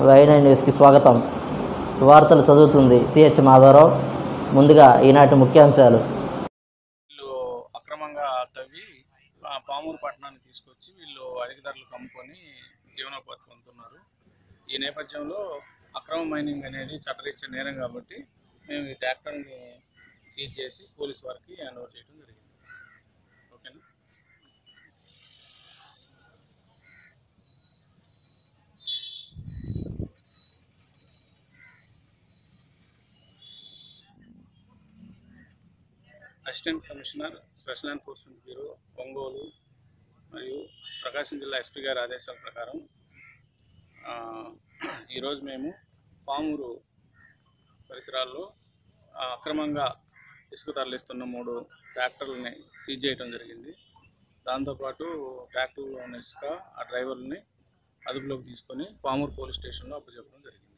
వైఎన్ఐ న్యూస్కి స్వాగతం వార్తలు చదువుతుంది సిహెచ్ మాధవరావు ముందుగా ఈనాటి ముఖ్యాంశాలు వీళ్ళు అక్రమంగా తవ్వి ఆ పామూరు పట్టణాన్ని తీసుకొచ్చి వీళ్ళు అధిక ధరలకు అమ్ముకొని జీవనోపాధి పొందుతున్నారు ఈ నేపథ్యంలో అక్రమ మైనింగ్ అనేది చట్టరీత్యా నేరం కాబట్టి మేము ఈ ట్రాక్టర్ని సీజ్ చేసి పోలీస్ వారికి హ్యాండ్ ఓవర్ చేయడం జరిగింది ఓకేనా assistant commissioner special enforcement bureau Ongole మరియు ప్రకాశం జిల్లా ఎస్పీ గారి ఆదేశాల ప్రకారం ఆ, ఈరోజు మేము పామూరు పరిసరాల్లో ఆ, అక్రమంగా ఇసుక తరలిస్తున్న మూడు ట్రాక్టర్లని సీజ్ చేయడం జరిగింది దాంతోపాటు ట్రాక్టర్లో ఉన్న ఇసుక ఆ డ్రైవర్ని అదుపులోకి తీసుకొని పామూరు పోలీస్ స్టేషన్లో అప్పచెప్పడం జరిగింది